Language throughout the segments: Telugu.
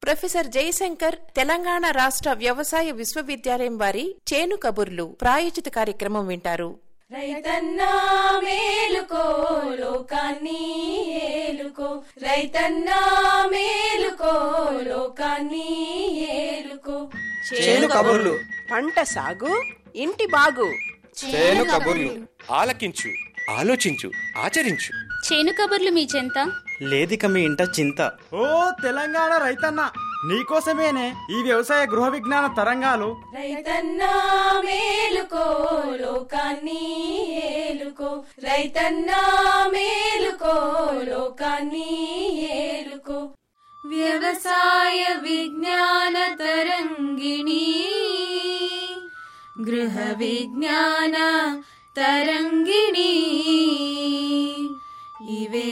ప్రొఫెసర్ జయశంకర్ తెలంగాణ రాష్ట్ర వ్యవసాయ విశ్వవిద్యాలయం వారి చేను కబుర్లు ప్రాయోజిత కార్యక్రమం వింటారు రైతన్నా మేలుకో లోకాన్ని ఏలుకో రైతన్నా మేలుకో లోకాన్ని ఏలుకో చేను కబుర్లు పంట సాగు ఇంటి బాగు చేను కబుర్లు ఆలకించు ఆలోచించు ఆచరించు చేను కబుర్లు మీ చెంత లేదిక మీ ఇంట చింత ఓ తెలంగాణ రైతన్న నీకోసమేనే ఈ వ్యవసాయ గృహ విజ్ఞాన తరంగాలు రైతన్నా మేలుకో లోకాన్ని ఏలుకో రైతన్నా మేలుకో లోకాన్ని ఏలుకో వ్యవసాయ విజ్ఞాన తరంగిణి గృహ విజ్ఞాన తరంగిణి ఇవే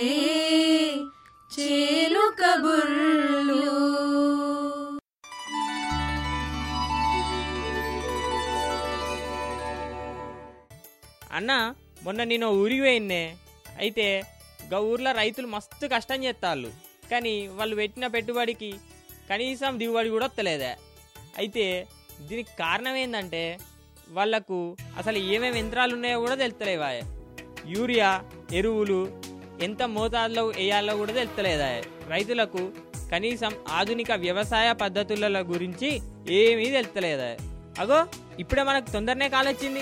చేలు కబుర్లు అన్న మొన్న నేను ఓ ఊరికి పోయిన్నే అయితే గా ఊర్లో రైతులు మస్తు కష్టం చేస్తాళ్ళు కానీ వాళ్ళు పెట్టిన పెట్టుబడికి కనీసం దిగుబడి కూడా వస్తలేదే అయితే దీనికి కారణం ఏంటంటే వాళ్ళకు అసలు ఏమేమి యంత్రాలు ఉన్నాయో కూడా తెలుస్తలేవా యూరియా ఎరువులు ఎంత మోతాదులో వేయాలో కూడా తెలుస్తలేదా రైతులకు కనీసం ఆధునిక వ్యవసాయ పద్ధతుల గురించి ఏమీ తెలుస్తలేదా అగో ఇప్పుడే మనకు తొందరనే కాలొచ్చింది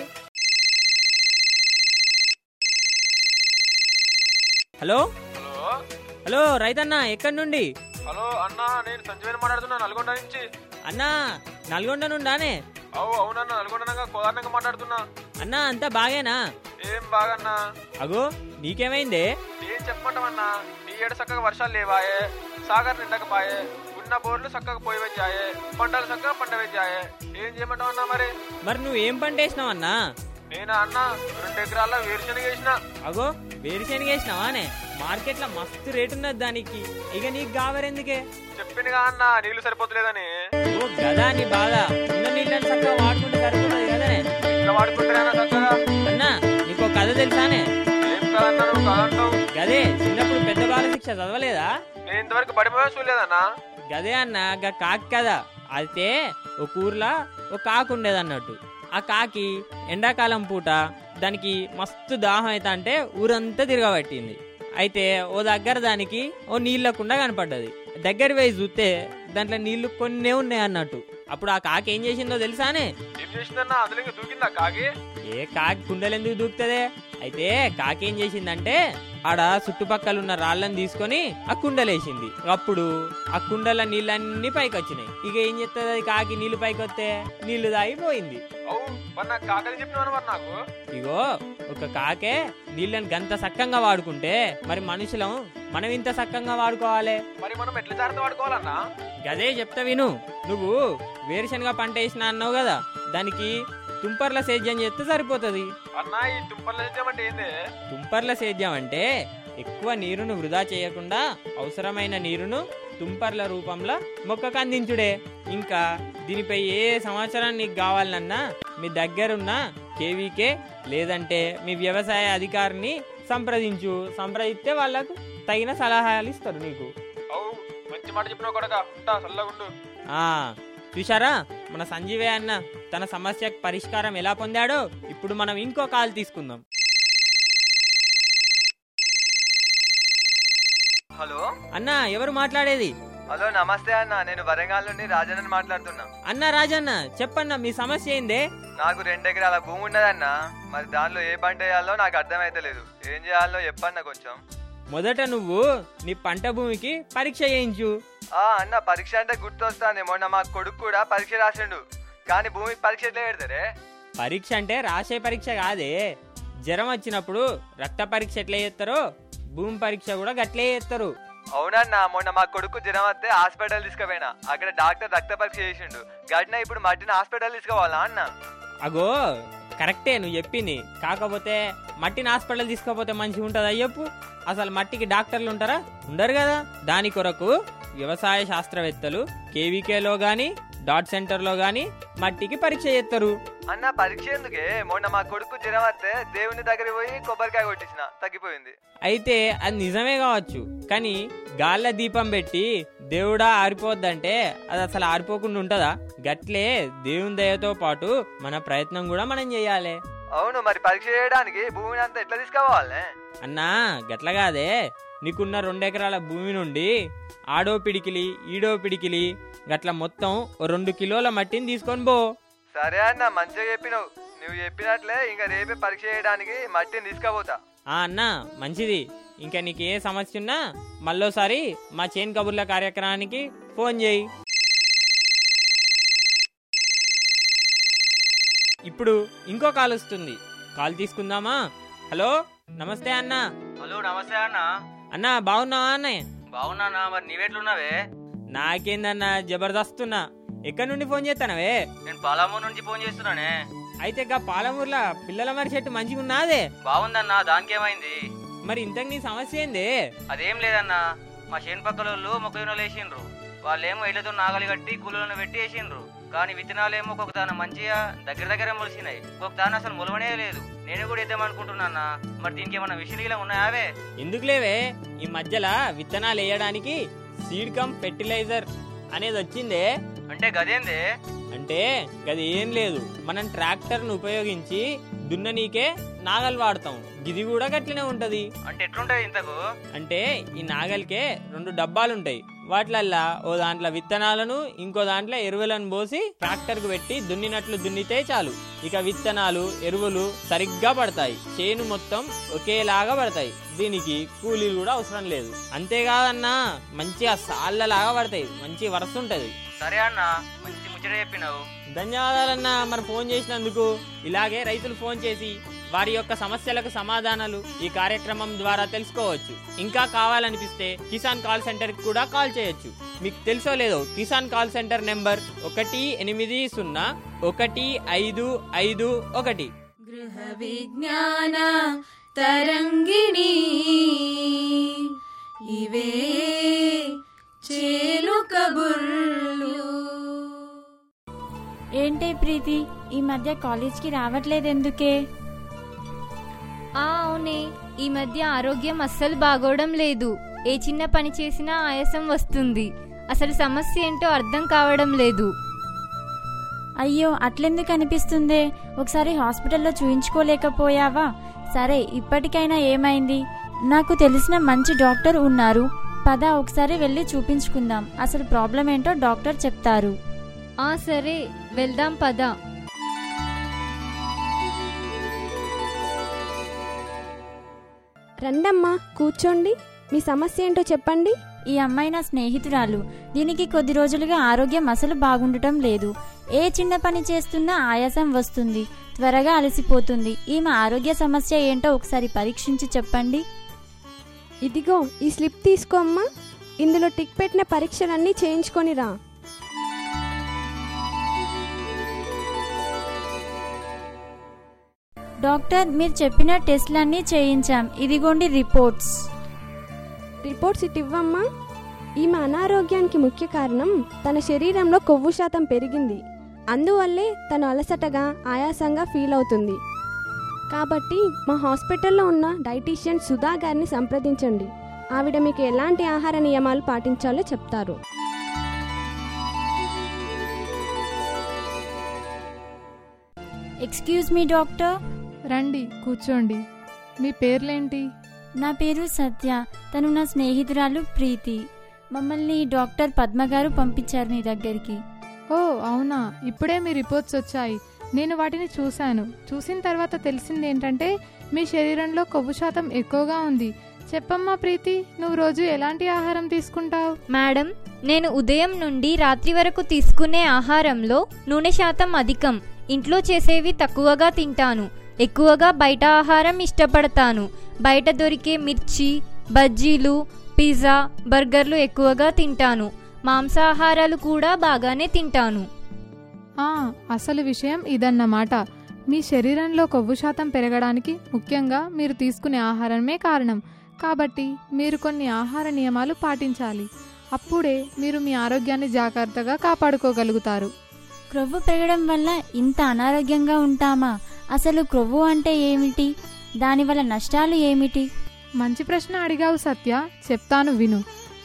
హలో హలో హలో రైతన్న ఎక్కడి నుండి హలో అన్న నేను సంజయ్ మాట్లాడుతున్నా నల్గొండ నుంచి అన్నా నల్గొండ నుండానే అవు అవునన్న నల్గొండ కోదారణంగా మాట్లాడుతున్నా అన్నా అంతా బాగేనా ఏం బాగన్నా అగో నీకేమైందే ఏం చెప్పమంటావన్నా ఈ ఏడు చక్కగా వర్షాలు లేవాయే సాగర్ నిండకపాయే ఉన్న బోర్లు చక్కగా పోయి వచ్చాయే పంటలు చక్కగా పంట వచ్చాయే ఏం చేయమంటావన్నా మరి మరి నువ్వేం పంట వేసినావన్నా నేనా అన్న రెండు ఎకరాల వేరుశనగ వేసిన అగో వేరుశనగ వేసినావానే మార్కెట్లో మస్తు రేటు ఉన్నది దానికి ఇక నీకు గావరెందుకే చెప్పిందిగా అన్న నీళ్లు సరిపోతలేదని ఓ గదా నీ బాధ ఉన్న నీళ్ళని చక్కగా వాడుకుంటే సరిపోతుంది కదనే ఇట్లా వాడుకుంటారా చక్కగా అన్నా నీకు కథ తెలుసానే ఏం కాదన్నా నువ్వు కాదంటావు గదే చిన్నప్పుడు పెద్ద బాల శిక్ష చదవలేదా నేను ఇంతవరకు పడిపోయా చూడలేదన్నా గదే అన్న గా కాకి కదా అయితే ఒక ఊర్లో ఒక కాకు ఉండేది అన్నట్టు ఆ కాకి ఎండాకాలం పూట దానికి మస్తు దాహం అయితే అంటే ఊరంతా తిరగబట్టింది అయితే ఓ దగ్గర దానికి ఓ నీళ్ళకుండా కనపడ్డది దగ్గర పోయి చూస్తే దాంట్లో నీళ్లు కొన్నే ఉన్నాయి అన్నట్టు అప్పుడు ఆ కాకి ఏం చేసిందో తెలుసానే ఏం చేసిందన్నా అందులో ఇంకా దూకిందా కాకి ఏ కాకి కుండలు ఎందుకు దూకుతుందే అయితే కాకి ఏం చేసిందంటే ఆడ చుట్టుపక్కల ఉన్న రాళ్ళని తీసుకొని ఆ కుండలేసింది అప్పుడు ఆ కుండల నీళ్ళన్నీ పైకి వచ్చినాయి ఇక ఏం చేస్తుంది అది కాకి నీళ్లు పైకి వస్తే నీళ్లు తాగిపోయింది అవు మరి నాకు కాకని చెప్పినావు మరి నాకు ఇగో ఒక కాకే నీళ్ళని గంత సక్కంగా వాడుకుంటే మరి మనుషులం మనం ఇంత సక్కంగా వాడుకోవాలి మరి మనం ఎట్లా జాగ్రత్త వాడుకోవాలన్నా గదే చెప్తా విను నువ్వు వేరుశనగ పంట వేసినా అన్నావు కదా దానికి తుంపర్ల సేద్యం చేస్తే సరిపోతుంది అన్నా ఈ తుంపర్ల సేద్యం అంటే ఏంది తుంపర్ల సేద్యం అంటే ఎక్కువ నీరును వృధా చేయకుండా అవసరమైన నీరును తుంపర్ల రూపంలో మొక్కకు అందించుడే ఇంకా దీనిపై ఏ సమాచారం నీకు కావాలన్నా మీ దగ్గరున్న కేవీకే లేదంటే మీ వ్యవసాయ అధికారిని సంప్రదించు సంప్రదిస్తే వాళ్ళకు తగిన సలహాలు ఇస్తారు నీకు అవు మంచి మాట చెప్పినావు కొడక ఉంటా చల్లగుండు ఆ చూశారా మన సంజీవే అన్న తన సమస్యకు పరిష్కారం ఎలా పొందాడో ఇప్పుడు మనం ఇంకో కాల్ తీసుకుందాం హలో అన్న ఎవరు మాట్లాడేది హలో నమస్తే అన్న నేను వరంగల్ నుండి రాజన్ మాట్లాడుతున్నా అన్న రాజన్న చెప్పన్న మీ సమస్య ఏందే నాకు రెండు ఎకరాల భూమి ఉన్నదన్న మరి దానిలో ఏ పంట వేయాలో నాకు అర్థమైతలేదు ఏం చేయాలో చెప్పన్న కొంచెం మొదట నువ్వు నీ పంట భూమికి పరీక్ష చేయించు ఆ అన్న పరీక్ష అంటే గుర్తొస్తాను మొన్న మా కొడుకు కూడా పరీక్ష రాసిండు కానీ భూమికి పరీక్ష ఎట్లా పెడతారే పరీక్ష అంటే రాసే పరీక్ష కాదే జ్వరం వచ్చినప్పుడు రక్త పరీక్ష ఎట్లా చేస్తారో భూమి పరీక్ష కూడా గట్లే చేస్తారు అవునన్నా మొన్న మా కొడుకు జ్వరం వస్తే హాస్పిటల్ తీసుకుపోయినా అక్కడ డాక్టర్ రక్త పరీక్ష చేసిండు గడిన ఇప్పుడు మట్టిని హాస్పిటల్ తీసుకోవాలా అన్న అగో కరెక్టే నువ్వు చెప్పింది కాకపోతే మట్టిని హాస్పిటల్ తీసుకోపోతే మంచిగా ఉంటుందా చెప్పు అసలు మట్టికి డాక్టర్లు ఉంటారా ఉండరు కదా దాని కొరకు వ్యవసాయ శాస్త్రవేత్తలు కేవీకేలో గాని డాట్ సెంటర్లో గాని మట్టికి పరీక్ష చేస్తారు అన్న పరీక్ష ఎందుకే మొన్న మా కొడుకు జ్వరం వస్తే దేవుని దగ్గర పోయి కొబ్బరికాయ కొట్టించిన తగ్గిపోయింది అయితే అది నిజమే కావచ్చు కానీ గాల్ల దీపం పెట్టి దేవుడా ఆరిపోద్దంటే అది అసలు ఆరిపోకుండా ఉంటదా గట్లే దేవుని దయతో పాటు మన ప్రయత్నం కూడా మనం చేయాలి అవును మరి పరీక్ష చేయడానికి భూమిని అంతా ఎట్లా తీసుకోవాలి అన్నా గట్ల కాదే నీకున్న రెండెకరాల భూమి నుండి ఆడో పిడికిలి ఈడో పిడికిలి గట్ల మొత్తం ఓ రెండు కిలోల మట్టిని తీసుకొని పో సరే అన్న మంచిగా చెప్పినావు నువ్వు చెప్పినట్లే ఇంకా రేపే పరీక్ష చేయడానికి మట్టిని తీసుకుపోతా ఆ అన్న మంచిది ఇంకా నీకు ఏ సమస్య ఉన్నా మళ్ళోసారి మా చేన్ కబుర్ల కార్యక్రమానికి ఫోన్ చేయి ఇప్పుడు ఇంకో కాల్ వస్తుంది కాల్ తీసుకుందామా హలో నమస్తే అన్న హలో నమస్తే అన్న అన్న బాగున్నావా అన్నయ్య బాగున్నానా మరి నీవెట్లున్నావే నాకేందన్నా జబర్దస్తున్నా ఎక్కడి నుండి ఫోన్ చేస్తానవే నేను పాలామూరు నుంచి ఫోన్ చేస్తున్నానే అయితే గా పాలమూరులో పిల్లల మరి చెట్టు మంచిగా ఉన్నదే బాగుందన్నా దానికేమైంది మరి ఇంతకు నీ సమస్య ఏంది అదేం లేదన్నా మా చేను పక్కల వాళ్ళు మొక్కజొన్నలు వేసిండ్రు వాళ్ళేమో ఇళ్లతో నాగలి కట్టి కూలీలను పెట్టి వేసిండ్రు కానీ విత్తనాలేమో ఒక్కొక్క తాన మంచిగా దగ్గర దగ్గర మొలిసినాయి ఒక్కొక్క తాన అసలు మొలవనే లేదు నేను కూడా వేద్దామనుకుంటున్నా మరి దీనికి ఏమన్నా విషయాలు ఉన్నాయావే ఎందుకు లేవే ఈ మధ్యలో విత్తనాలు వేయడానికి సీడ్ కమ్ ఫెర్టిలైజర్ అనేది వచ్చిందే అంటే గదేందే అంటే గది ఏం లేదు మనం ట్రాక్టర్ను ఉపయోగించి దున్ననీకే నాగల్ వాడతాం ఇది కూడా గట్లనే ఉంటది అంటే ఎట్లుంటది ఇంతకు అంటే ఈ నాగలికే రెండు డబ్బాలు ఉంటాయి వాటిలల్లా ఓ దాంట్లో విత్తనాలను ఇంకో దాంట్లో ఎరువులను పోసి ట్రాక్టర్ కు పెట్టి దున్నినట్లు దున్నితే చాలు ఇక విత్తనాలు ఎరువులు సరిగ్గా పడతాయి చేను మొత్తం ఒకేలాగా పడతాయి దీనికి కూలీలు కూడా అవసరం లేదు అంతేకాదన్నా మంచిగా సాళ్ళలాగా పడతాయి మంచి వరస ఉంటది సరే అన్న మంచి ముచ్చట చెప్పినావు ధన్యవాదాలన్నా మరి ఫోన్ చేసినందుకు ఇలాగే రైతులు ఫోన్ చేసి వారి యొక్క సమస్యలకు సమాధానాలు ఈ కార్యక్రమం ద్వారా తెలుసుకోవచ్చు ఇంకా కావాలనిపిస్తే కిసాన్ కాల్ సెంటర్ కి కూడా కాల్ చేయొచ్చు మీకు తెలుసో లేదో కిసాన్ కాల్ సెంటర్ నెంబర్ ఒకటి ఎనిమిది సున్నా ఒకటి ఐదు ఐదు ఒకటి గృహ విజ్ఞాన తరంగిణి ఇవే చేలు కబుర్లు ఏంటే ప్రీతి ఈ మధ్య కాలేజ్కి రావట్లేదు ఎందుకే ఆ అవునే ఈ మధ్య ఆరోగ్యం అస్సలు బాగోవడం లేదు ఏ చిన్న పని చేసినా ఆయాసం వస్తుంది అసలు సమస్య ఏంటో అర్థం కావడం లేదు అయ్యో అట్లెందుకు అనిపిస్తుందే ఒకసారి హాస్పిటల్లో చూయించుకోలేకపోయావా సరే ఇప్పటికైనా ఏమైంది నాకు తెలిసిన మంచి డాక్టర్ ఉన్నారు పద ఒకసారి వెళ్ళి చూపించుకుందాం అసలు ప్రాబ్లం ఏంటో డాక్టర్ చెప్తారు ఆ సరే వెళ్దాం పద రండమ్మా కూర్చోండి మీ సమస్య ఏంటో చెప్పండి ఈ అమ్మాయి నా స్నేహితురాలు దీనికి కొద్ది రోజులుగా ఆరోగ్యం అసలు బాగుండటం లేదు ఏ చిన్న పని చేస్తున్నా ఆయాసం వస్తుంది త్వరగా అలసిపోతుంది ఈమె ఆరోగ్య సమస్య ఏంటో ఒకసారి పరీక్షించి చెప్పండి ఇదిగో ఈ స్లిప్ తీసుకో అమ్మా ఇందులో టిక్ పెట్టిన పరీక్షలన్నీ చేయించుకొని రా డాక్టర్ మీరు చెప్పిన టెస్ట్లన్నీ చేయించాం ఇదిగోండి రిపోర్ట్స్ రిపోర్ట్స్ ఇటు ఇవ్వమ్మా ఈమె అనారోగ్యానికి ముఖ్య కారణం తన శరీరంలో కొవ్వు శాతం పెరిగింది అందువల్లే తను అలసటగా ఆయాసంగా ఫీల్ అవుతుంది కాబట్టి మా హాస్పిటల్లో ఉన్న డైటీషియన్ సుధా గారిని సంప్రదించండి ఆవిడ మీకు ఎలాంటి ఆహార నియమాలు పాటించాలో చెప్తారు ఎక్స్క్యూజ్ మీ డాక్టర్ రండి కూర్చోండి మీ పేర్లేంటి నా పేరు సత్య తను నా స్నేహితురాలు ప్రీతి మమ్మల్ని డాక్టర్ పద్మ గారు పంపించారు మీ దగ్గరికి ఓ అవునా ఇప్పుడే మీ రిపోర్ట్స్ వచ్చాయి నేను వాటిని చూశాను చూసిన తర్వాత తెలిసింది ఏంటంటే మీ శరీరంలో కొవ్వు శాతం ఎక్కువగా ఉంది చెప్పమ్మా ప్రీతి నువ్వు రోజు ఎలాంటి ఆహారం తీసుకుంటావు మేడం నేను ఉదయం నుండి రాత్రి వరకు తీసుకునే ఆహారంలో నూనె శాతం అధికం ఇంట్లో చేసేవి తక్కువగా తింటాను ఎక్కువగా బయట ఆహారం ఇష్టపడతాను బయట దొరికే మిర్చి బజ్జీలు పిజ్జా బర్గర్లు ఎక్కువగా తింటాను మాంసాహారాలు కూడా బాగానే తింటాను ఆ అసలు విషయం ఇదన్నమాట మీ శరీరంలో కొవ్వు శాతం పెరగడానికి ముఖ్యంగా మీరు తీసుకునే ఆహారమే కారణం కాబట్టి మీరు కొన్ని ఆహార నియమాలు పాటించాలి అప్పుడే మీరు మీ ఆరోగ్యాన్ని జాగ్రత్తగా కాపాడుకోగలుగుతారు క్రొవ్వు పెరగడం వల్ల ఇంత అనారోగ్యంగా ఉంటామా అసలు క్రొవ్వు అంటే ఏమిటి దానివల్ల నష్టాలు ఏమిటి మంచి ప్రశ్న అడిగావు సత్య చెప్తాను విను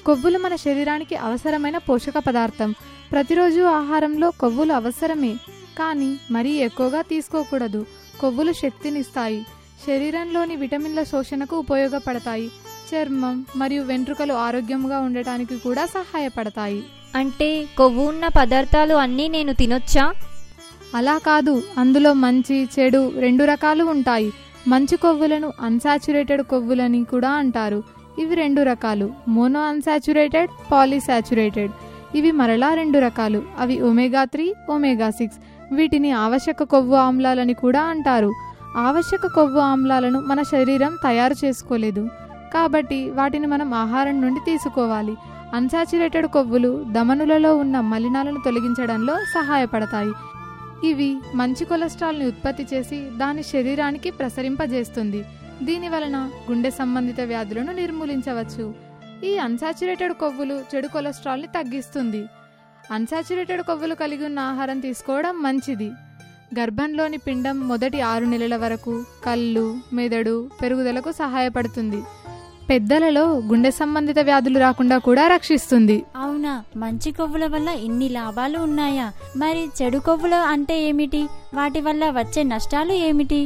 కొవ్వులు మన శరీరానికి అవసరమైన పోషక పదార్థం ప్రతిరోజు ఆహారంలో కొవ్వులు అవసరమే కానీ మరీ ఎక్కువగా తీసుకోకూడదు కొవ్వులు శక్తినిస్తాయి శరీరంలోని విటమిన్ల శోషణకు ఉపయోగపడతాయి చర్మం మరియు వెంట్రుకలు ఆరోగ్యంగా ఉండటానికి కూడా సహాయపడతాయి అంటే కొవ్వు ఉన్న పదార్థాలు అన్నీ నేను తినొచ్చా అలా కాదు అందులో మంచి చెడు రెండు రకాలు ఉంటాయి మంచి కొవ్వులను అన్సాచురేటెడ్ కొవ్వులని కూడా అంటారు ఇవి రెండు రకాలు మోనో అన్సాచురేటెడ్ పాలీసాచురేటెడ్ ఇవి మరలా రెండు రకాలు అవి ఒమేగా త్రీ ఒమేగా సిక్స్ వీటిని ఆవశ్యక కొవ్వు ఆమ్లాలని కూడా అంటారు ఆవశ్యక కొవ్వు ఆమ్లాలను మన శరీరం తయారు చేసుకోలేదు కాబట్టి వాటిని మనం ఆహారం నుండి తీసుకోవాలి అన్సాచురేటెడ్ కొవ్వులు దమనులలో ఉన్న మలినాలను తొలగించడంలో సహాయపడతాయి ఇవి మంచి కొలెస్ట్రాల్ని ఉత్పత్తి చేసి దాని శరీరానికి ప్రసరింపజేస్తుంది దీని వలన గుండె సంబంధిత వ్యాధులను నిర్మూలించవచ్చు ఈ అన్సాచురేటెడ్ కొవ్వులు చెడు కొలెస్ట్రాల్ని తగ్గిస్తుంది అన్సాచురేటెడ్ కొవ్వులు కలిగి ఉన్న ఆహారం తీసుకోవడం మంచిది గర్భంలోని పిండం మొదటి ఆరు నెలల వరకు కళ్ళు మెదడు పెరుగుదలకు సహాయపడుతుంది పెద్దలలో గుండె సంబంధిత వ్యాధులు రాకుండా కూడా రక్షిస్తుంది అవునా మంచి కొవ్వుల వల్ల ఇన్ని లాభాలు ఉన్నాయా మరి చెడు కొవ్వులు అంటే ఏమిటి వాటి వల్ల వచ్చే నష్టాలు ఏమిటి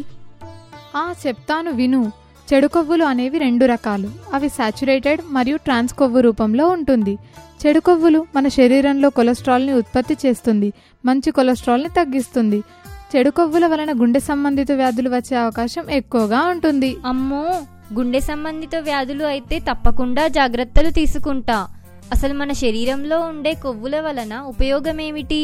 ఆ చెప్తాను విను చెడు కొవ్వులు అనేవి రెండు రకాలు అవి సాచురేటెడ్ మరియు ట్రాన్స్ కొవ్వు రూపంలో ఉంటుంది చెడు కొవ్వులు మన శరీరంలో కొలెస్ట్రాల్ని ఉత్పత్తి చేస్తుంది మంచి కొలెస్ట్రాల్ని తగ్గిస్తుంది చెడు కొవ్వుల వలన గుండె సంబంధిత వ్యాధులు వచ్చే అవకాశం ఎక్కువగా ఉంటుంది అమ్మో గుండె సంబంధిత వ్యాధులు అయితే తప్పకుండా జాగ్రత్తలు తీసుకుంటా అసలు మన శరీరంలో ఉండే కొవ్వుల వలన ఉపయోగమేమిటి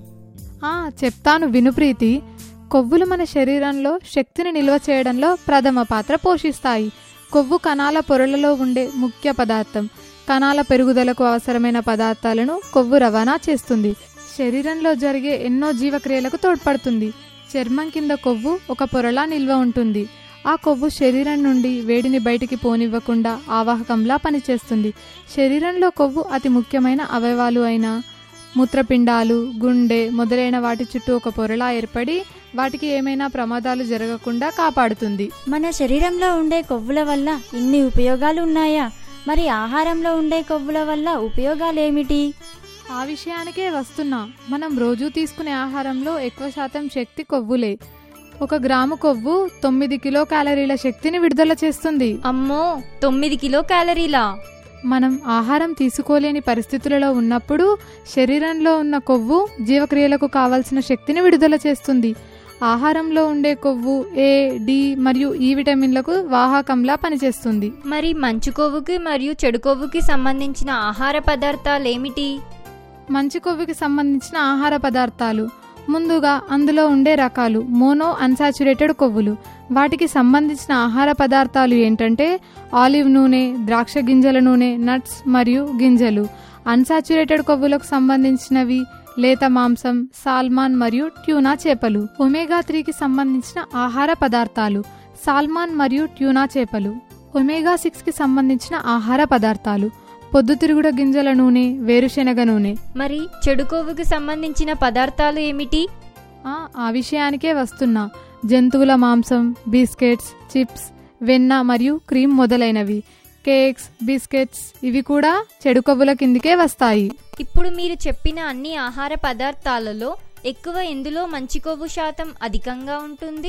ఆ చెప్తాను వినుప్రీతి కొవ్వులు మన శరీరంలో శక్తిని నిల్వ చేయడంలో ప్రథమ పాత్ర పోషిస్తాయి కొవ్వు కణాల పొరలలో ఉండే ముఖ్య పదార్థం కణాల పెరుగుదలకు అవసరమైన పదార్థాలను కొవ్వు రవాణా చేస్తుంది శరీరంలో జరిగే ఎన్నో జీవక్రియలకు తోడ్పడుతుంది చర్మం కింద కొవ్వు ఒక పొరలా నిల్వ ఉంటుంది ఆ కొవ్వు శరీరం నుండి వేడిని బయటికి పోనివ్వకుండా ఆవాహకంలా పనిచేస్తుంది శరీరంలో కొవ్వు అతి ముఖ్యమైన అవయవాలు అయిన మూత్రపిండాలు గుండె మొదలైన వాటి చుట్టూ ఒక పొరలా ఏర్పడి వాటికి ఏమైనా ప్రమాదాలు జరగకుండా కాపాడుతుంది మన శరీరంలో ఉండే కొవ్వుల వల్ల ఇన్ని ఉపయోగాలు ఉన్నాయా మరి ఆహారంలో ఉండే కొవ్వుల వల్ల ఉపయోగాలేమిటి ఆ విషయానికే వస్తున్నా మనం రోజు తీసుకునే ఆహారంలో ఎక్కువ శాతం శక్తి కొవ్వులే ఒక గ్రాము కొవ్వు తొమ్మిది కిలో క్యాలరీల శక్తిని విడుదల చేస్తుంది అమ్మో తొమ్మిది కిలో క్యాలరీలా మనం ఆహారం తీసుకోలేని పరిస్థితులలో ఉన్నప్పుడు శరీరంలో ఉన్న కొవ్వు జీవక్రియలకు కావలసిన శక్తిని విడుదల చేస్తుంది ఆహారంలో ఉండే కొవ్వు ఏ డి మరియు ఈ విటమిన్లకు వాహకంలా పనిచేస్తుంది మరి మంచు కొవ్వుకి మరియు చెడు కొవ్వుకి సంబంధించిన ఆహార పదార్థాలు ఏమిటి మంచి కొవ్వుకి సంబంధించిన ఆహార పదార్థాలు ముందుగా అందులో ఉండే రకాలు మోనో అన్సాచురేటెడ్ కొవ్వులు వాటికి సంబంధించిన ఆహార పదార్థాలు ఏంటంటే ఆలివ్ నూనె ద్రాక్ష గింజల నూనె నట్స్ మరియు గింజలు అన్సాచురేటెడ్ కొవ్వులకు సంబంధించినవి లేత మాంసం సాల్మాన్ మరియు ట్యూనా చేపలు ఒమేగా త్రీకి సంబంధించిన ఆహార పదార్థాలు సాల్మాన్ మరియు ట్యూనా చేపలు ఒమేగా సిక్స్కి సంబంధించిన ఆహార పదార్థాలు పొద్దుతిరుగుడ గింజల నూనె వేరుశెనగ నూనె మరి చెడు కొవ్వుకి సంబంధించిన పదార్థాలు ఏమిటి ఆ, ఆ విషయానికే వస్తున్నా జంతువుల మాంసం బిస్కెట్స్ చిప్స్ వెన్న మరియు క్రీమ్ మొదలైనవి కేక్స్ బిస్కెట్స్ ఇవి కూడా చెడు కొవ్వుల కిందికే వస్తాయి ఇప్పుడు మీరు చెప్పిన అన్ని ఆహార పదార్థాలలో ఎక్కువ ఎందులో మంచి కొవ్వు శాతం అధికంగా ఉంటుంది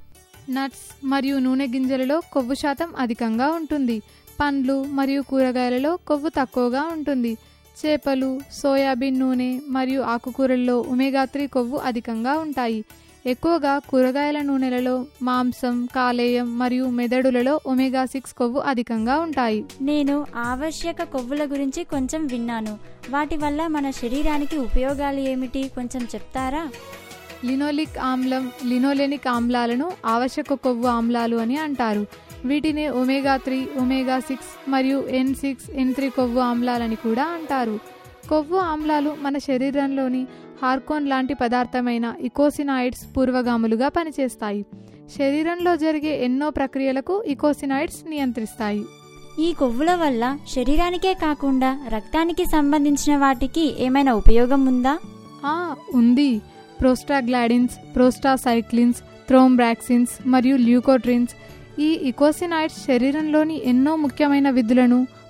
నట్స్ మరియు నూనె గింజలలో కొవ్వు శాతం అధికంగా ఉంటుంది పండ్లు మరియు కూరగాయలలో కొవ్వు తక్కువగా ఉంటుంది చేపలు సోయాబీన్ నూనె మరియు ఆకుకూరల్లో ఒమేగా త్రీ కొవ్వు అధికంగా ఉంటాయి ఎక్కువగా కూరగాయల నూనెలలో మాంసం కాలేయం మరియు మెదడులలో ఒమేగా సిక్స్ కొవ్వు అధికంగా ఉంటాయి నేను ఆవశ్యక కొవ్వుల గురించి కొంచెం విన్నాను వాటి వల్ల మన శరీరానికి ఉపయోగాలు ఏమిటి కొంచెం చెప్తారా లినోలిక్ ఆమ్లం లినోలెనిక్ ఆమ్లాలను ఆవశ్యక కొవ్వు ఆమ్లాలు అని అంటారు వీటిని ఒమేగా త్రీ ఒమేగా సిక్స్ మరియు ఎన్ సిక్స్ ఎన్ త్రీ కొవ్వు ఆమ్లాలని కూడా అంటారు కొవ్వు ఆమ్లాలు మన శరీరంలోని హార్కోన్ లాంటి పదార్థమైన ఇకోసినాయిడ్స్ పూర్వగాములుగా పనిచేస్తాయి శరీరంలో జరిగే ఎన్నో ప్రక్రియలకు ఇకోసినాయిడ్స్ నియంత్రిస్తాయి ఈ కొవ్వుల వల్ల శరీరానికే కాకుండా రక్తానికి సంబంధించిన వాటికి ఏమైనా ఉపయోగం ఉందా ఆ ఉంది ప్రోస్టాగ్లాడిన్స్ ప్రోస్టాసైక్లిన్స్ థ్రోంబ్రాక్సిన్స్ మరియు ల్యూకోట్రిన్స్ ఈ ఇకోసినాయిడ్స్ శరీరంలోని ఎన్నో ముఖ్యమైన విధులను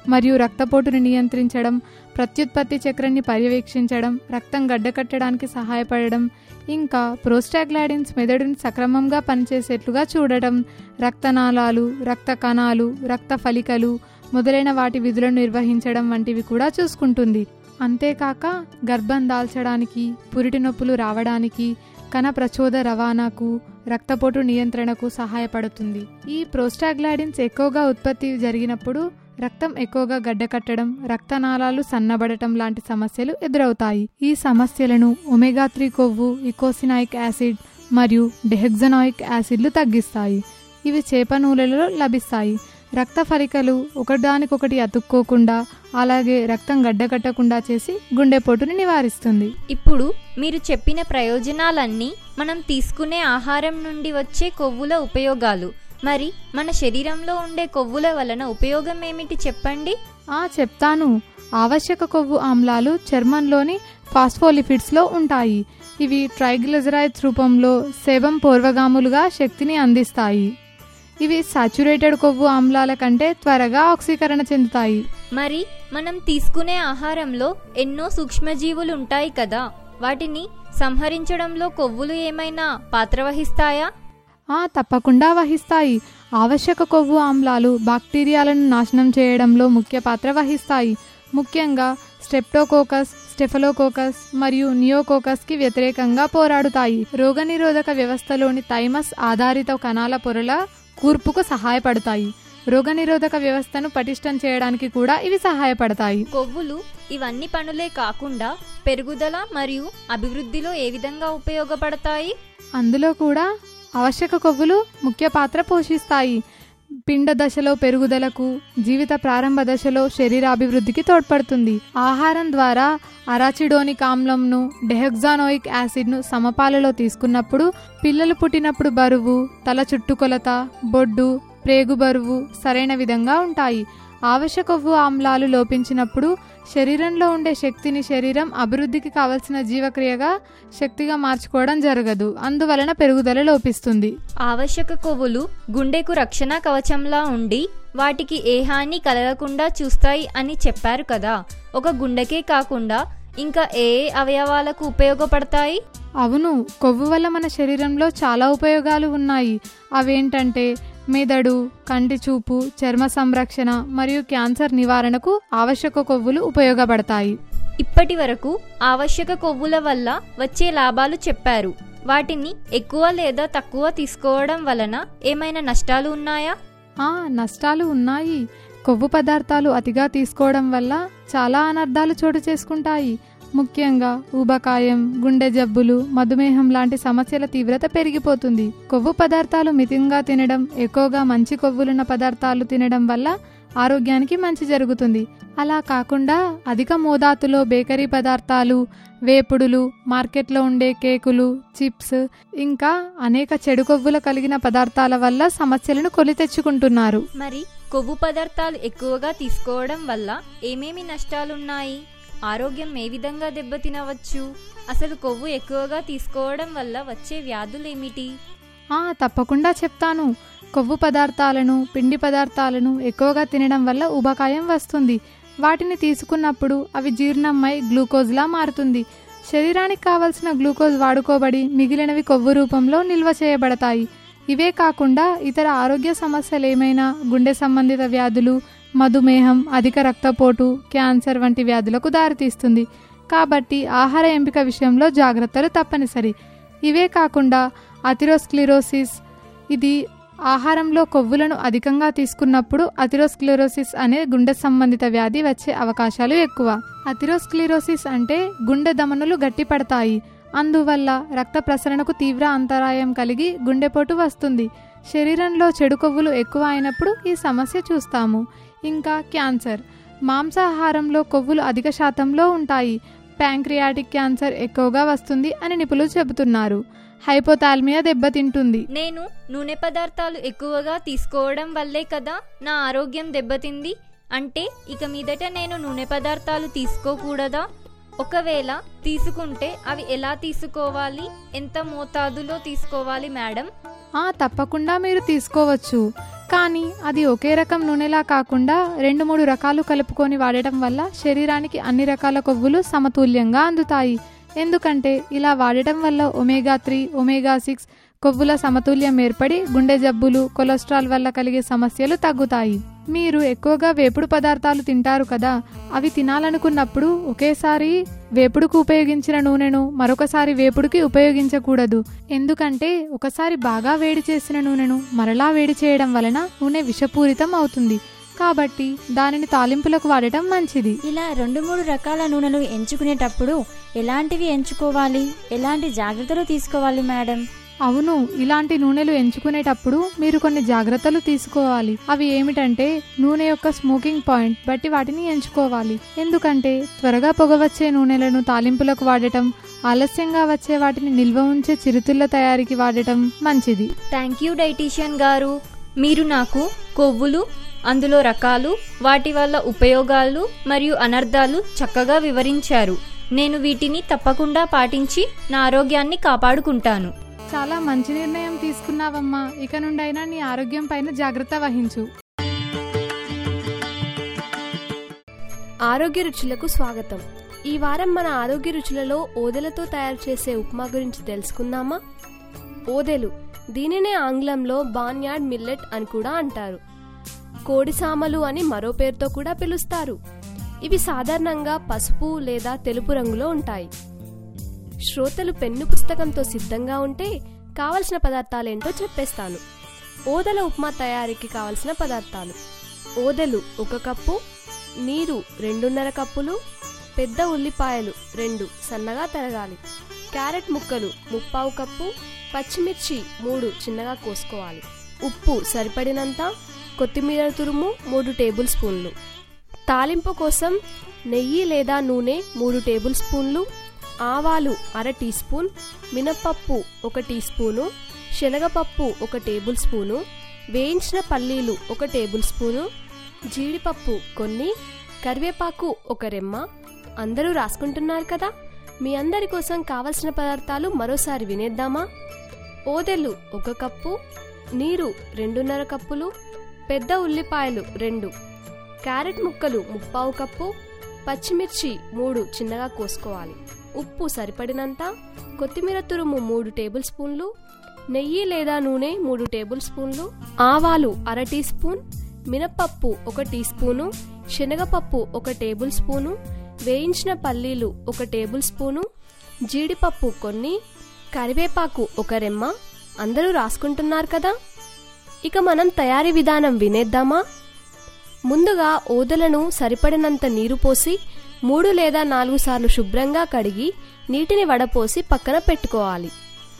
మరియు రక్తపోటుని నియంత్రించడం ప్రత్యుత్పత్తి చక్రాన్ని పర్యవేక్షించడం రక్తం గడ్డకట్టడానికి సహాయపడడం ఇంకా ప్రోస్టాగ్లాడిన్స్ మెదడుని సక్రమంగా పనిచేసేట్లుగా చూడటం రక్తనాళాలు రక్త కణాలు రక్త ఫలికలు మొదలైన వాటి విధులను నిర్వహించడం వంటివి కూడా చూసుకుంటుంది అంతేకాక గర్భం దాల్చడానికి పురిటి నొప్పులు రావడానికి కణ ప్రచోద రవాణాకు రక్తపోటు నియంత్రణకు సహాయపడుతుంది ఈ ప్రోస్టాగ్లాడిన్స్ ఎక్కువగా ఉత్పత్తి జరిగినప్పుడు రక్తం ఎక్కువగా గడ్డకట్టడం రక్తనాళాలు సన్నబడటం లాంటి సమస్యలు ఎదురవుతాయి ఈ సమస్యలను ఒమేగా త్రీ కొవ్వు ఇకోసినాయిక్ యాసిడ్ మరియు డెహెక్సనాయిక్ యాసిడ్లు తగ్గిస్తాయి ఇవి చేప నూనెలలో లభిస్తాయి రక్త ఫలికలు ఒకదానికొకటి అతుక్కోకుండా అలాగే రక్తం గడ్డకట్టకుండా చేసి గుండెపోటుని నివారిస్తుంది ఇప్పుడు మీరు చెప్పిన ప్రయోజనాలన్నీ మనం తీసుకునే ఆహారం నుండి వచ్చే కొవ్వుల ఉపయోగాలు మరి మన శరీరంలో ఉండే కొవ్వుల వలన ఉపయోగం ఏమిటి చెప్పండి ఆ చెప్తాను ఆవశ్యక కొవ్వు ఆమ్లాలు చర్మంలోని ఫాస్ఫోలిపిడ్స్లో ఉంటాయి ఇవి ట్రైగ్లిజరైడ్స్ రూపంలో సేవం పూర్వగాములుగా శక్తిని అందిస్తాయి ఇవి సాచురేటెడ్ కొవ్వు ఆమ్లాల కంటే త్వరగా ఆక్సీకరణ చెందుతాయి మరి మనం తీసుకునే ఆహారంలో ఎన్నో సూక్ష్మజీవులు ఉంటాయి కదా వాటిని సంహరించడంలో కొవ్వులు ఏమైనా పాత్ర వహిస్తాయా ఆ తప్పకుండా వహిస్తాయి ఆవశ్యక కొవ్వు ఆమ్లాలు బాక్టీరియాలను నాశనం చేయడంలో ముఖ్య పాత్ర వహిస్తాయి ముఖ్యంగా స్టెప్టోకోకస్ స్టెఫలోకోకస్ మరియు నియోకోకస్కి వ్యతిరేకంగా పోరాడుతాయి రోగనిరోధక వ్యవస్థలోని థైమస్ ఆధారిత కణాల పొరల కూర్పుకు సహాయపడతాయి రోగనిరోధక వ్యవస్థను పటిష్టం చేయడానికి కూడా ఇవి సహాయపడతాయి కొవ్వులు ఇవన్నీ పనులే కాకుండా పెరుగుదల మరియు అభివృద్ధిలో ఏ విధంగా ఉపయోగపడతాయి అందులో కూడా ఆవశ్యక కొవ్వులు ముఖ్య పాత్ర పోషిస్తాయి పిండ దశలో పెరుగుదలకు జీవిత ప్రారంభ దశలో శరీరాభివృద్ధికి తోడ్పడుతుంది ఆహారం ద్వారా అరాచిడోనిక్ ఆమ్లంను డెహెక్సానోయిక్ యాసిడ్ను సమపాలలో తీసుకున్నప్పుడు పిల్లలు పుట్టినప్పుడు బరువు తల చుట్టుకొలత బొడ్డు ప్రేగు బరువు సరైన విధంగా ఉంటాయి ఆవశ్యక కొవ్వు ఆమ్లాలు లోపించినప్పుడు శరీరంలో ఉండే శక్తిని శరీరం అభివృద్ధికి కావలసిన జీవక్రియగా శక్తిగా మార్చుకోవడం జరగదు అందువలన పెరుగుదల లోపిస్తుంది ఆవశ్యక కొవ్వులు గుండెకు రక్షణ కవచంలా ఉండి వాటికి ఏ హాని కలగకుండా చూస్తాయి అని చెప్పారు కదా ఒక గుండెకే కాకుండా ఇంకా ఏ ఏ అవయవాలకు ఉపయోగపడతాయి అవును కొవ్వు వల్ల మన శరీరంలో చాలా ఉపయోగాలు ఉన్నాయి అవేంటంటే మెదడు కంటి చూపు చర్మ సంరక్షణ మరియు క్యాన్సర్ నివారణకు ఆవశ్యక కొవ్వులు ఉపయోగపడతాయి ఇప్పటి వరకు ఆవశ్యక కొవ్వుల వల్ల వచ్చే లాభాలు చెప్పారు వాటిని ఎక్కువ లేదా తక్కువ తీసుకోవడం వలన ఏమైనా నష్టాలు ఉన్నాయా ఆ నష్టాలు ఉన్నాయి కొవ్వు పదార్థాలు అతిగా తీసుకోవడం వల్ల చాలా అనర్థాలు చోటు చేసుకుంటాయి ముఖ్యంగా ఊబకాయం గుండె జబ్బులు మధుమేహం లాంటి సమస్యల తీవ్రత పెరిగిపోతుంది కొవ్వు పదార్థాలు మితంగా తినడం ఎక్కువగా మంచి కొవ్వులున్న పదార్థాలు తినడం వల్ల ఆరోగ్యానికి మంచి జరుగుతుంది అలా కాకుండా అధిక మోతాదులో బేకరీ పదార్థాలు వేపుడులు మార్కెట్లో ఉండే కేకులు చిప్స్ ఇంకా అనేక చెడు కొవ్వులు కలిగిన పదార్థాల వల్ల సమస్యలను కొని తెచ్చుకుంటున్నారు మరి కొవ్వు పదార్థాలు ఎక్కువగా తీసుకోవడం వల్ల ఏమేమి నష్టాలున్నాయి ఆరోగ్యం ఏ విధంగా దెబ్బతినవచ్చు అసలు కొవ్వు ఎక్కువగా తీసుకోవడం వల్ల వచ్చే వ్యాధులేమిటి ఆ తప్పకుండా చెప్తాను కొవ్వు పదార్థాలను పిండి పదార్థాలను ఎక్కువగా తినడం వల్ల ఉబకాయం వస్తుంది వాటిని తీసుకున్నప్పుడు అవి జీర్ణమై గ్లూకోజ్లా మారుతుంది శరీరానికి కావలసిన గ్లూకోజ్ వాడుకోబడి మిగిలినవి కొవ్వు రూపంలో నిల్వ చేయబడతాయి ఇవే కాకుండా ఇతర ఆరోగ్య సమస్యలు ఏమైనా గుండె సంబంధిత వ్యాధులు మధుమేహం అధిక రక్తపోటు క్యాన్సర్ వంటి వ్యాధులకు దారితీస్తుంది కాబట్టి ఆహార ఎంపిక విషయంలో జాగ్రత్తలు తప్పనిసరి ఇవే కాకుండా అథిరోస్క్లిరోసిస్ ఇది ఆహారంలో కొవ్వులను అధికంగా తీసుకున్నప్పుడు అథిరోస్క్లిరోసిస్ అనే గుండె సంబంధిత వ్యాధి వచ్చే అవకాశాలు ఎక్కువ అథిరోస్క్లిరోసిస్ అంటే గుండె ధమనులు గట్టిపడతాయి అందువల్ల రక్త ప్రసరణకు తీవ్ర అంతరాయం కలిగి గుండెపోటు వస్తుంది శరీరంలో చెడు కొవ్వులు ఎక్కువ అయినప్పుడు ఈ సమస్య చూస్తాము ఇంకా క్యాన్సర్ మాంసాహారంలో కొవ్వులు అధిక శాతంలో ఉంటాయి ప్యాంక్రియాటిక్ క్యాన్సర్ ఎక్కువగా వస్తుంది అని నిపుణులు చెబుతున్నారు హైపోథాల్మియా దెబ్బతింటుంది నేను నూనె పదార్థాలు ఎక్కువగా తీసుకోవడం వల్లే కదా నా ఆరోగ్యం దెబ్బతింది అంటే ఇక మీదట నేను నూనె పదార్థాలు తీసుకోకూడదా ఒకవేళ తీసుకుంటే అవి ఎలా తీసుకోవాలి ఎంత మోతాదులో తీసుకోవాలి మేడం ఆ తప్పకుండా మీరు తీసుకోవచ్చు కానీ అది ఒకే రకం నూనెలా కాకుండా రెండు మూడు రకాలు కలుపుకొని వాడటం వల్ల శరీరానికి అన్ని రకాల కొవ్వులు సమతుల్యంగా అందుతాయి ఎందుకంటే ఇలా వాడటం వల్ల ఒమేగా త్రీ ఒమేగా సిక్స్ కొవ్వుల సమతుల్యం ఏర్పడి గుండె జబ్బులు కొలెస్ట్రాల్ వల్ల కలిగే సమస్యలు తగ్గుతాయి మీరు ఎక్కువగా వేపుడు పదార్థాలు తింటారు కదా అవి తినాలనుకున్నప్పుడు ఒకేసారి వేపుడుకు ఉపయోగించిన నూనెను మరొకసారి వేపుడుకి ఉపయోగించకూడదు ఎందుకంటే ఒకసారి బాగా వేడి చేసిన నూనెను మరలా వేడి చేయడం వలన నూనె విషపూరితం అవుతుంది కాబట్టి దానిని తాలింపులకు వాడటం మంచిది ఇలా రెండు మూడు రకాల నూనెలు ఎంచుకునేటప్పుడు ఎలాంటివి ఎంచుకోవాలి ఎలాంటి జాగ్రత్తలు తీసుకోవాలి మేడం అవును ఇలాంటి నూనెలు ఎంచుకునేటప్పుడు మీరు కొన్ని జాగ్రత్తలు తీసుకోవాలి అవి ఏమిటంటే నూనె యొక్క స్మోకింగ్ పాయింట్ బట్టి వాటిని ఎంచుకోవాలి ఎందుకంటే త్వరగా పొగ వచ్చే నూనెలను తాలింపులకు వాడటం ఆలస్యంగా వచ్చే వాటిని నిల్వ ఉంచే చిరుతిళ్ళ తయారీకి వాడటం మంచిది థ్యాంక్ యూ డైటీషియన్ గారు మీరు నాకు కొవ్వులు అందులో రకాలు వాటి వల్ల ఉపయోగాలు మరియు అనర్థాలు చక్కగా వివరించారు నేను వీటిని తప్పకుండా పాటించి నా ఆరోగ్యాన్ని కాపాడుకుంటాను చాలా మంచి నిర్ణయం తీసుకున్నావమ్మా ఇక నుండైనా నీ ఆరోగ్యం పైన జాగ్రత్త వహించు ఆరోగ్య రుచులకు స్వాగతం ఈ వారం మన ఆరోగ్య రుచులలో ఓదెలతో తయారు చేసే ఉప్మా గురించి తెలుసుకుందామా ఓదెలు దీనినే ఆంగ్లంలో బాన్యార్డ్ మిల్లెట్ అని కూడా అంటారు కోడిసామలు అని మరో పేరుతో కూడా పిలుస్తారు ఇవి సాధారణంగా పసుపు లేదా తెలుపు రంగులో ఉంటాయి శ్రోతలు పెన్ను పుస్తకంతో సిద్ధంగా ఉంటే కావలసిన పదార్థాలేంటో చెప్పేస్తాను ఓదెల ఉప్మా తయారీకి కావలసిన పదార్థాలు ఓదెలు ఒక కప్పు నీరు రెండున్నర కప్పులు పెద్ద ఉల్లిపాయలు రెండు సన్నగా తరగాలి క్యారెట్ ముక్కలు ముప్పావు కప్పు పచ్చిమిర్చి మూడు చిన్నగా కోసుకోవాలి ఉప్పు సరిపడినంత కొత్తిమీర తురుము మూడు టేబుల్ స్పూన్లు తాలింపు కోసం నెయ్యి లేదా నూనె మూడు టేబుల్ స్పూన్లు ఆవాలు అర టీ స్పూన్ మినపప్పు ఒక టీ స్పూను శనగపప్పు ఒక టేబుల్ స్పూను వేయించిన పల్లీలు ఒక టేబుల్ స్పూను జీడిపప్పు కొన్ని కరివేపాకు ఒక రెమ్మ అందరూ రాసుకుంటున్నారు కదా మీ అందరి కోసం కావలసిన పదార్థాలు మరోసారి వినేద్దామా ఓదెలు ఒక కప్పు నీరు రెండున్నర కప్పులు పెద్ద ఉల్లిపాయలు రెండు క్యారెట్ ముక్కలు ముప్పావు కప్పు పచ్చిమిర్చి మూడు చిన్నగా కోసుకోవాలి ఉప్పు సరిపడినంత కొత్తిమీర తురుము మూడు టేబుల్ స్పూన్లు నెయ్యి లేదా నూనె మూడు టేబుల్ స్పూన్లు ఆవాలు అర టీ స్పూన్ మినపప్పు ఒక టీ స్పూను శనగపప్పు ఒక టేబుల్ స్పూను వేయించిన పల్లీలు ఒక టేబుల్ స్పూను జీడిపప్పు కొన్ని కరివేపాకు ఒక రెమ్మ అందరూ రాసుకుంటున్నారు కదా ఇక మనం తయారీ విధానం వినేద్దామా ముందుగా ఓదలను సరిపడినంత నీరు పోసి మూడు లేదా నాలుగు సార్లు శుభ్రంగా కడిగి నీటిని వడపోసి పక్కన పెట్టుకోవాలి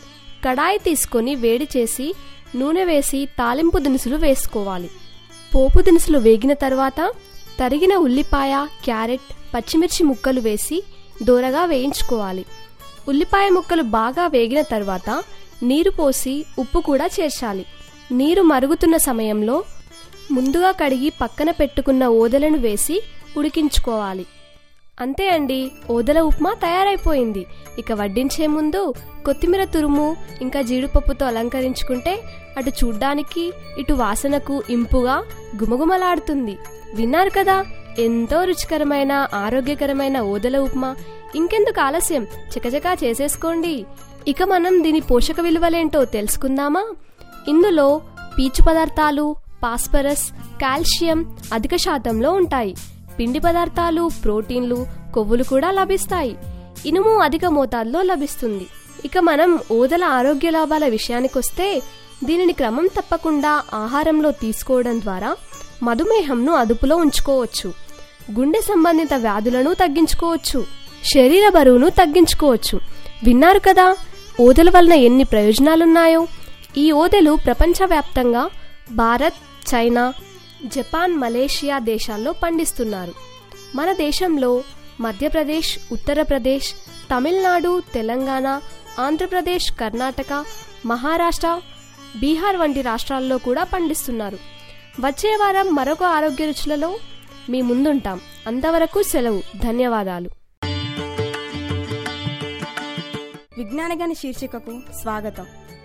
కడాయి తీసుకొని వేడి చేసి నూనె వేసి తాలింపు దినుసులు వేసుకోవాలి పోపు దినుసులు వేగిన తర్వాత తరిగిన ఉల్లిపాయ క్యారెట్ పచ్చిమిర్చి ముక్కలు వేసి దూరగా వేయించుకోవాలి ఉల్లిపాయ ముక్కలు బాగా వేగిన తర్వాత నీరు పోసి ఉప్పు కూడా చేర్చాలి నీరు మరుగుతున్న సమయంలో ముందుగా కడిగి పక్కన పెట్టుకున్న ఓదలను వేసి ఉడికించుకోవాలి అంతే అండి ఓదల ఉప్మా తయారైపోయింది ఇక వడ్డించే ముందు కొత్తిమీర తురుము ఇంకా జీడిపప్పుతో అలంకరించుకుంటే అటు చూడ్డానికి ఇటు వాసనకు ఇంపుగా గుమగుమలాడుతుంది విన్నారు కదా ఎంతో రుచికరమైన ఆరోగ్యకరమైన ఓదల ఉప్మా ఇంకెందుకు ఆలస్యం చకచకా చేసేసుకోండి ఇక మనం దీని పోషక విలువలేంటో తెలుసుకుందామా ఇందులో పీచు పదార్థాలు పాస్పరస్ కాల్షియం అధిక శాతంలో ఉంటాయి పిండి పదార్థాలు ప్రోటీన్లు కొవ్వులు కూడా లభిస్తాయి ఇనుము అధిక మోతాదులో లభిస్తుంది ఇక మనం ఓదల ఆరోగ్య లాభాల విషయానికొస్తే దీనిని క్రమం తప్పకుండా ఆహారంలో తీసుకోవడం ద్వారా మధుమేహంను అదుపులో ఉంచుకోవచ్చు గుండె సంబంధిత వ్యాధులను తగ్గించుకోవచ్చు శరీర బరువును తగ్గించుకోవచ్చు విన్నారు కదా ఓదెల వలన ఎన్ని ప్రయోజనాలున్నాయో ఈ ఓదెలు ప్రపంచవ్యాప్తంగా భారత్ చైనా జపాన్ మలేషియా దేశాల్లో పండిస్తున్నారు మన దేశంలో మధ్యప్రదేశ్ ఉత్తరప్రదేశ్ తమిళనాడు తెలంగాణ ఆంధ్రప్రదేశ్ కర్ణాటక మహారాష్ట్ర బీహార్ వంటి రాష్ట్రాల్లో కూడా పండిస్తున్నారు వచ్చే వారం మరొక ఆరోగ్య రుచులలో మీ ముందుంటాం అంతవరకు సెలవు ధన్యవాదాలు విజ్ఞానగాని శీర్షికకు స్వాగతం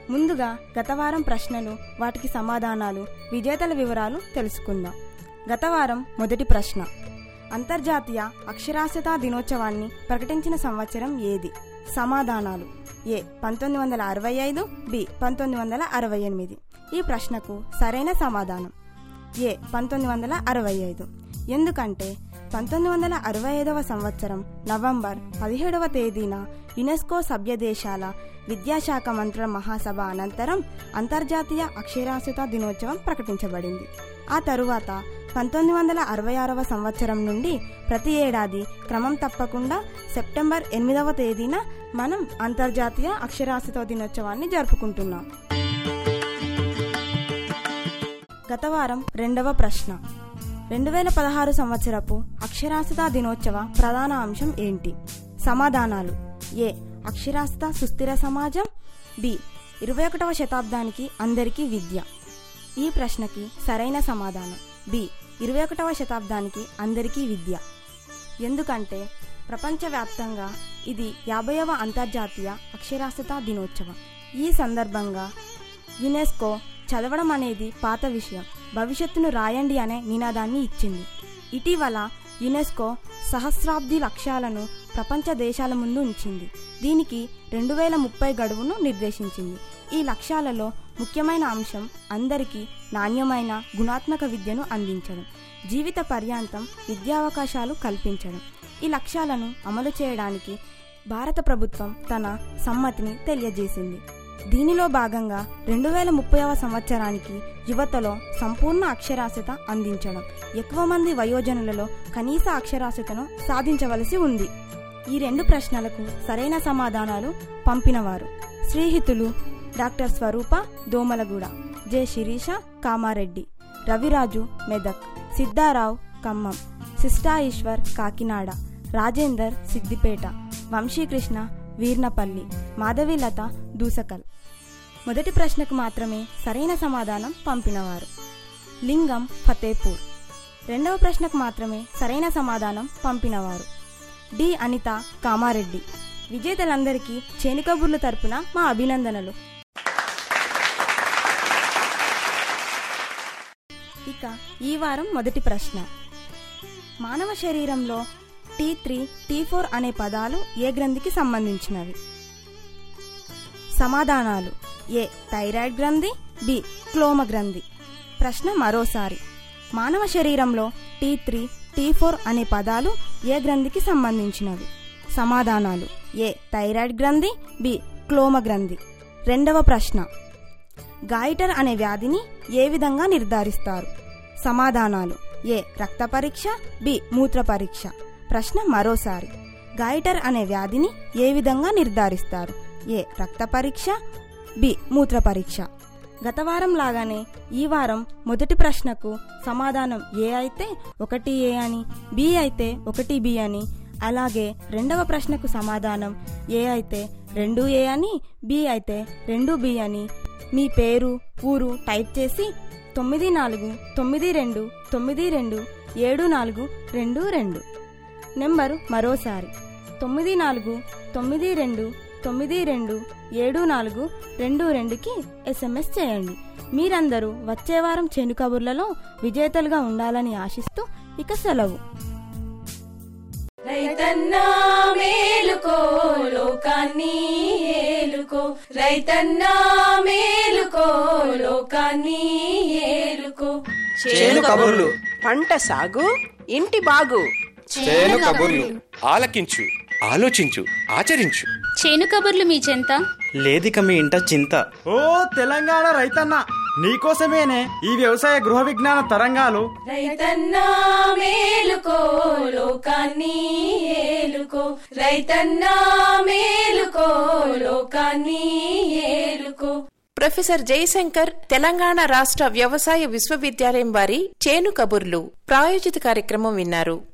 ముందుగా గత వారం ప్రశ్నలు వాటికి సమాధానాలు విజేతల వివరాలు తెలుసుకుందాం గత వారం మొదటి ప్రశ్న అంతర్జాతీయ అక్షరాస్యతా దినోత్సవాన్ని ప్రకటించిన సంవత్సరం ఏది సమాధానాలు ఏ పంతొమ్మిది వందల అరవై ఐదు బి పంతొమ్మిది వందల అరవై ఎనిమిది ఈ ప్రశ్నకు సరైన సమాధానం ఏ పంతొమ్మిది వందల అరవై ఐదు ఎందుకంటే పంతొమ్మిది వందల అరవై ఐదవ సంవత్సరం నవంబర్ పదిహేడవ తేదీన యునెస్కో సభ్య దేశాల విద్యాశాఖ మంత్రుల మహాసభ అనంతరం అంతర్జాతీయ అక్షరాస్యత దినోత్సవం ప్రకటించబడింది ఆ తరువాత పంతొమ్మిది వందల అరవై ఆరవ సంవత్సరం నుండి ప్రతి ఏడాది క్రమం తప్పకుండా సెప్టెంబర్ ఎనిమిదవ తేదీన మనం అంతర్జాతీయ అక్షరాస్యత దినోత్సవాన్ని జరుపుకుంటున్నాం గత వారం రెండవ ప్రశ్న రెండు వేల పదహారు సంవత్సరపు అక్షరాస్యత దినోత్సవ ప్రధాన అంశం ఏంటి సమాధానాలు ఏ అక్షరాస్యత సుస్థిర సమాజం బి ఇరవై ఒకటవ శతాబ్దానికి అందరికీ విద్య ఈ ప్రశ్నకి సరైన సమాధానం బి ఇరవై ఒకటవ శతాబ్దానికి అందరికీ విద్య ఎందుకంటే ప్రపంచవ్యాప్తంగా ఇది యాభైవ అంతర్జాతీయ అక్షరాస్యత దినోత్సవం ఈ సందర్భంగా యునెస్కో చదవడం అనేది పాత విషయం భవిష్యత్తును రాయండి అనే నినాదాన్ని ఇచ్చింది ఇటీవల యునెస్కో సహస్రాబ్ది లక్ష్యాలను ప్రపంచ దేశాల ముందు ఉంచింది దీనికి రెండు వేల ముప్పై గడువును నిర్దేశించింది ఈ లక్ష్యాలలో ముఖ్యమైన అంశం అందరికీ నాణ్యమైన గుణాత్మక విద్యను అందించడం జీవిత పర్యాంతం విద్యావకాశాలు కల్పించడం ఈ లక్ష్యాలను అమలు చేయడానికి భారత ప్రభుత్వం తన సమ్మతిని తెలియజేసింది దీనిలో భాగంగా రెండు వేల ముప్పైవ సంవత్సరానికి యువతలో సంపూర్ణ అక్షరాస్యత అందించడం ఎక్కువ మంది వయోజనులలో కనీస అక్షరాస్యతను సాధించవలసి ఉంది ఈ రెండు ప్రశ్నలకు సరైన సమాధానాలు పంపినవారు శ్రీహితులు డాక్టర్ స్వరూప దోమలగూడ జె శిరీష కామారెడ్డి రవిరాజు మెదక్ సిద్ధారావు ఖమ్మం సిస్టా ఈశ్వర్ కాకినాడ రాజేందర్ సిద్దిపేట వంశీకృష్ణ వీర్నపల్లి మాధవీలత దూసకల్ మొదటి ప్రశ్నకు మాత్రమే సరైన సమాధానం పంపినవారు లింగం ఫతేపూర్ రెండవ ప్రశ్నకు మాత్రమే సరైన సమాధానం పంపినవారు డి అనిత కామారెడ్డి విజేతలందరికీ చేనుకబుర్లు తరపున మా అభినందనలు ఇక ఈ వారం మొదటి ప్రశ్న మానవ శరీరంలో టీ త్రీ టీ ఫోర్ అనే పదాలు ఏ గ్రంథికి సంబంధించినవి సమాధానాలు ఏ థైరాయిడ్ గ్రంథి బి క్లోమ గ్రంథి ప్రశ్న మరోసారి మానవ శరీరంలో టీ త్రీ టీ ఫోర్ అనే పదాలు ఏ గ్రంథికి సంబంధించినవి సమాధానాలు ఏ థైరాయిడ్ గ్రంథి బి క్లోమ గ్రంథి రెండవ ప్రశ్న గాయిటర్ అనే వ్యాధిని ఏ విధంగా నిర్ధారిస్తారు సమాధానాలు ఏ రక్త పరీక్ష బి మూత్ర పరీక్ష ప్రశ్న మరోసారి గాయిటర్ అనే వ్యాధిని ఏ విధంగా నిర్ధారిస్తారు ఏ రక్త పరీక్ష బి మూత్ర పరీక్ష గత వారం లాగానే ఈ వారం మొదటి ప్రశ్నకు సమాధానం ఏ అయితే ఒకటి ఏ అని బి అయితే ఒకటి బి అని అలాగే రెండవ ప్రశ్నకు సమాధానం ఏ అయితే రెండు ఏ అని బి అయితే రెండు బి అని మీ పేరు ఊరు టైప్ చేసి తొమ్మిది నాలుగు తొమ్మిది రెండు తొమ్మిది రెండు ఏడు నాలుగు రెండు రెండు నెంబరు మరోసారి తొమ్మిది నాలుగు తొమ్మిది రెండు తొమ్మిది రెండు ఏడు నాలుగు రెండు రెండుకి ఎస్ఎంఎస్ చేయండి మీరందరూ వచ్చే వారం చేను కబుర్లలో విజేతలుగా ఉండాలని ఆశిస్తూ ఇక సెలవు రైతన్నా మేలుకో లోకాన్ని ఏలుకో రైతన్నా మేలుకో లోకాన్ని ఏలుకో చేను కబుర్లు పంట సాగు ఇంటి బాగు చేను కబుర్లు ఆలకించు ఆలోచించు ఆచరించు చేను కబుర్లు మీ చెంత లేదిక మీ ఇంట చింత ఓ తెలంగాణ రైతన్న నీకోసమేనే ఈ వ్యవసాయ గృహ విజ్ఞాన తరంగాలు రైతన్నా మేలుకో లోకాన్ని ఏలుకో రైతన్నా మేలుకో లోకాన్ని ఏలుకో ప్రొఫెసర్ జయశంకర్ తెలంగాణ రాష్ట్ర వ్యవసాయ విశ్వవిద్యాలయం వారి చేను కబుర్లు ప్రాయోజిత కార్యక్రమం విన్నారు